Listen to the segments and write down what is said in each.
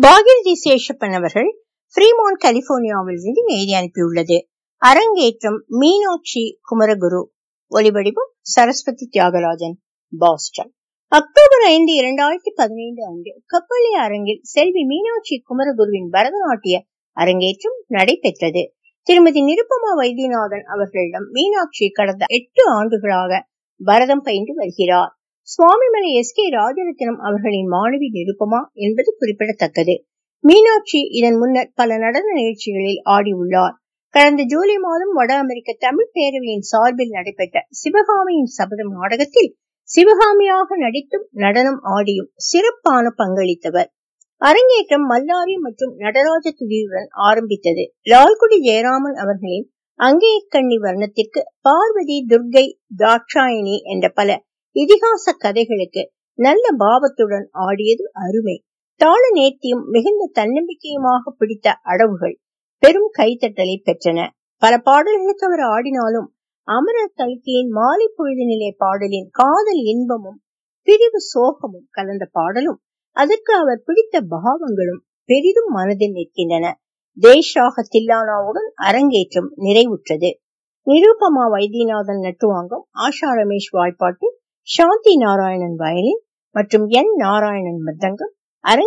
பாகிரதி சேஷப்பன் அவர்கள் ஃப்ரீமோன் கலிபோர்னியாவில் இருந்து எழுதி அனுப்பியுள்ளது அரங்கேற்றம் மீனாட்சி குமரகுரு ஒலிவடிவம் சரஸ்வதி தியாகராஜன் பாஸ்டன் அக்டோபர் ஐந்து இரண்டாயிரத்தி பதினைந்து அன்று கப்பலி அரங்கில் செல்வி மீனாட்சி குமரகுருவின் பரதநாட்டிய அரங்கேற்றம் நடைபெற்றது திருமதி நிருப்பமா வைத்தியநாதன் அவர்களிடம் மீனாட்சி கடந்த எட்டு ஆண்டுகளாக பரதம் பயின்று வருகிறார் சுவாமிமலை எஸ் கே ராஜரத்னம் அவர்களின் மாணவி நிருப்பமா என்பது குறிப்பிடத்தக்கது மீனாட்சி இதன் முன்னர் பல நடன நிகழ்ச்சிகளில் ஆடியுள்ளார் கடந்த ஜூலை மாதம் வட அமெரிக்க தமிழ் பேரவையின் சார்பில் நடைபெற்ற சிவகாமியின் சபதம் நாடகத்தில் சிவகாமியாக நடித்தும் நடனம் ஆடியும் சிறப்பான பங்களித்தவர் அரங்கேற்றம் மல்லாரி மற்றும் நடராஜ துதியுடன் ஆரம்பித்தது லால்குடி ஜெயராமன் அவர்களின் அங்கேயக்கண்ணி வர்ணத்திற்கு பார்வதி துர்கை தாட்சாயினி என்ற பல இதிகாச கதைகளுக்கு நல்ல பாவத்துடன் ஆடியது அருமை தாள நேர்த்தியும் மிகுந்த தன்னம்பிக்கையுமாக பிடித்த அடவுகள் பெரும் கைத்தட்டலை பெற்றன பல பாடல்களுக்கு அவர் ஆடினாலும் அமரர் கல்கியின் மாலை பொழுதினிலே பாடலின் காதல் இன்பமும் பிரிவு சோகமும் கலந்த பாடலும் அதற்கு அவர் பிடித்த பாவங்களும் பெரிதும் மனதில் நிற்கின்றன தேஷாக தில்லானாவுடன் அரங்கேற்றம் நிறைவுற்றது நிரூபமா வைத்தியநாதன் நட்டுவாங்கம் ஆஷா ரமேஷ் வாய்ப்பாட்டு சாந்தி நாராயணன் வயலின் மற்றும் என் நாராயணன் மிருதங்கம்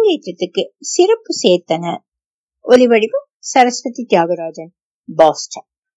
அரங்கேற்றத்துக்கு சிறப்பு சேர்த்தன ஒலிவடிவம் சரஸ்வதி தியாகராஜன் பாஸ்டன்